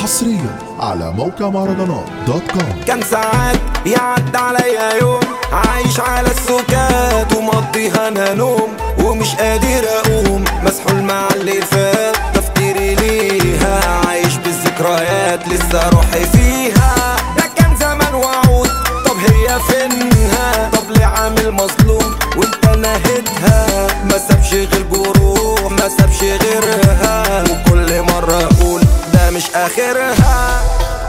حصريا على موقع مهرجانات دوت كوم كان ساعات يعد عليا يوم عايش على السكات ومقضيها انا نوم ومش قادر اقوم مسحول مع اللي فات تفكيري ليها عايش بالذكريات لسه روحي فيها ده كان زمان وعود طب هي فينها طب ليه عامل مظلوم وانت نهيتها ما سابش غير جروح ما سابش غيرها وكل مرة اقول ده مش اخرها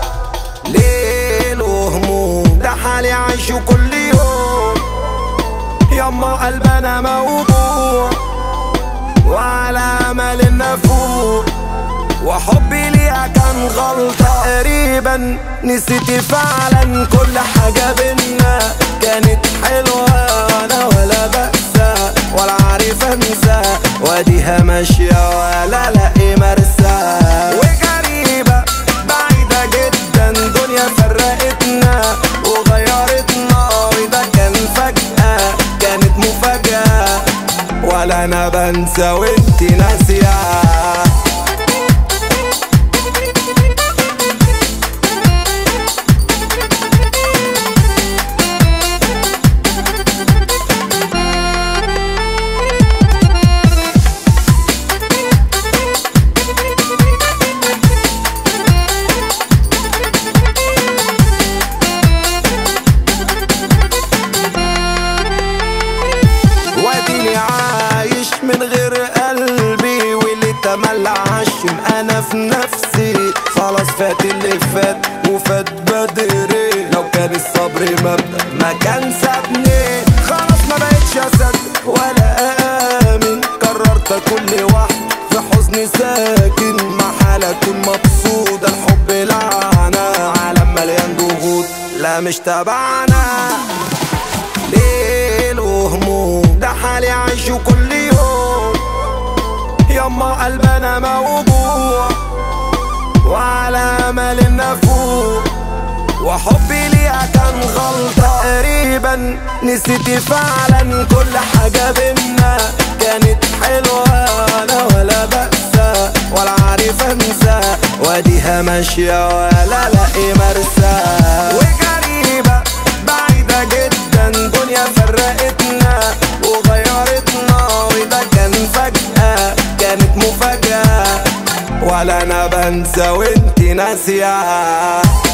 ليل وهموم ده حالي عايشه كل يوم يما قلبنا موجوع وعلى امل النفوق وحبي ليها كان غلطة تقريبا نسيتي فعلا كل حاجة بينا كانت حلوة انا ولا بأسى ولا عارف انسى واديها ماشية ولا لاقي مرسى وغريبة بعيدة جدا دنيا فرقتنا وغيرتنا وده كان فجأة كانت مفاجأة ولا انا بنسى وانتي ناسية واديني عايش من غير قلبي واللي تملى عشم انا في نفسي خلاص فات اللي فات وفات بدري لو كان الصبر مبدأ ما كان سابني خلاص ما بقتش اصدق ولا امن قررت كل واحد في حزني ساكن مع حالة اكون مبسوط الحب لعنة عالم مليان ضغوط لا مش تبعنا ليل وهموم ده حالي عايشه كل يوم يما قلبنا موجوع وعلى امل النفوق وحبي ليها كان غلطة تقريبا نسيتي فعلا كل حاجة بينا كانت حلوة انا ولا بأسى ولا عارف انسى واديها ماشية ولا لاقي مرسى وغريبة بعيدة جدا دنيا فرقتنا وغيرتنا وده كان فجأة كانت مفاجأة ولا انا بنسى وانتي ناسية